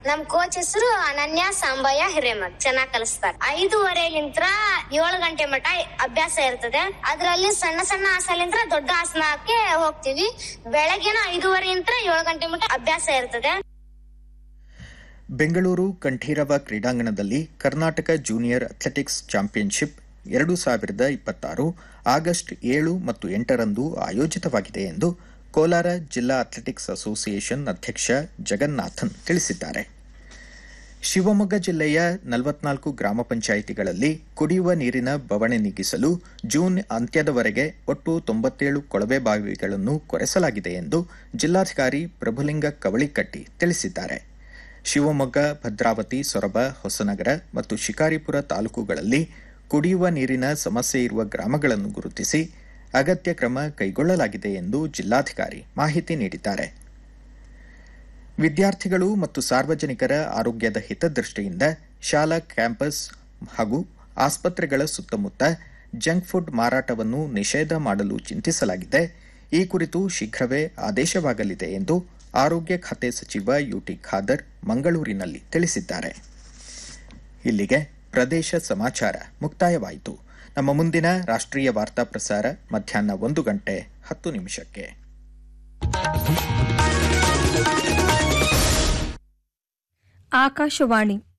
ನಮ್ ಕೋಚ್ ಹೆಸರು ಅನನ್ಯ ಸಾಂಬಯ್ಯ ಹಿರೇಮಠ್ ಚೆನ್ನಾಗ್ ಕಲಿಸ್ತಾರೆ ಐದೂವರೆಲಿಂತ್ರ ಏಳು ಗಂಟೆ ಮಟ ಅಭ್ಯಾಸ ಇರ್ತದೆ ಅದ್ರಲ್ಲಿ ಸಣ್ಣ ಸಣ್ಣ ಆಸಲಿಂತ್ರ ದೊಡ್ಡ ಆಸನಕ್ಕೆ ಹೋಗ್ತೀವಿ ಬೆಳಗ್ಗೆನ ಐದೂವರೆಯಿಂದ ಏಳು ಗಂಟೆ ಮಟ ಅಭ್ಯಾಸ ಇರ್ತದೆ ಬೆಂಗಳೂರು ಕಂಠೀರವ ಕ್ರೀಡಾಂಗಣದಲ್ಲಿ ಕರ್ನಾಟಕ ಜೂನಿಯರ್ ಅಥ್ಲೆಟಿಕ್ಸ್ ಚಾಂಪಿಯನ್ಶಿಪ್ ಎರಡು ಸಾವಿರದ ಇಪ್ಪತ್ತಾರು ಆಗಸ್ಟ್ ಏಳು ಮತ್ತು ಎಂಟರಂದು ಆಯೋಜಿತವಾಗಿದೆ ಎಂದು ಕೋಲಾರ ಜಿಲ್ಲಾ ಅಥ್ಲೆಟಿಕ್ಸ್ ಅಸೋಸಿಯೇಷನ್ ಅಧ್ಯಕ್ಷ ಜಗನ್ನಾಥನ್ ತಿಳಿಸಿದ್ದಾರೆ ಶಿವಮೊಗ್ಗ ಜಿಲ್ಲೆಯ ನಲವತ್ನಾಲ್ಕು ಗ್ರಾಮ ಪಂಚಾಯಿತಿಗಳಲ್ಲಿ ಕುಡಿಯುವ ನೀರಿನ ಬವಣೆ ನೀಗಿಸಲು ಜೂನ್ ಅಂತ್ಯದವರೆಗೆ ಒಟ್ಟು ತೊಂಬತ್ತೇಳು ಕೊಳವೆ ಬಾವಿಗಳನ್ನು ಕೊರೆಸಲಾಗಿದೆ ಎಂದು ಜಿಲ್ಲಾಧಿಕಾರಿ ಪ್ರಭುಲಿಂಗ ಕವಳಿಕಟ್ಟಿ ತಿಳಿಸಿದ್ದಾರೆ ಶಿವಮೊಗ್ಗ ಭದ್ರಾವತಿ ಸೊರಬ ಹೊಸನಗರ ಮತ್ತು ಶಿಕಾರಿಪುರ ತಾಲೂಕುಗಳಲ್ಲಿ ಕುಡಿಯುವ ನೀರಿನ ಸಮಸ್ಯೆ ಇರುವ ಗ್ರಾಮಗಳನ್ನು ಗುರುತಿಸಿ ಅಗತ್ಯ ಕ್ರಮ ಕೈಗೊಳ್ಳಲಾಗಿದೆ ಎಂದು ಜಿಲ್ಲಾಧಿಕಾರಿ ಮಾಹಿತಿ ನೀಡಿದ್ದಾರೆ ವಿದ್ಯಾರ್ಥಿಗಳು ಮತ್ತು ಸಾರ್ವಜನಿಕರ ಆರೋಗ್ಯದ ಹಿತದೃಷ್ಟಿಯಿಂದ ಶಾಲಾ ಕ್ಯಾಂಪಸ್ ಹಾಗೂ ಆಸ್ಪತ್ರೆಗಳ ಸುತ್ತಮುತ್ತ ಜಂಕ್ ಫುಡ್ ಮಾರಾಟವನ್ನು ನಿಷೇಧ ಮಾಡಲು ಚಿಂತಿಸಲಾಗಿದೆ ಈ ಕುರಿತು ಶೀಘ್ರವೇ ಆದೇಶವಾಗಲಿದೆ ಎಂದು ಆರೋಗ್ಯ ಖಾತೆ ಸಚಿವ ಯುಟಿ ಖಾದರ್ ಮಂಗಳೂರಿನಲ್ಲಿ ತಿಳಿಸಿದ್ದಾರೆ ಇಲ್ಲಿಗೆ ಪ್ರದೇಶ ಸಮಾಚಾರ ಮುಕ್ತಾಯವಾಯಿತು ನಮ್ಮ ಮುಂದಿನ ರಾಷ್ಟ್ರೀಯ ವಾರ್ತಾ ಪ್ರಸಾರ ಮಧ್ಯಾಹ್ನ ಒಂದು ಗಂಟೆ ಹತ್ತು ನಿಮಿಷಕ್ಕೆ ಆಕಾಶವಾಣಿ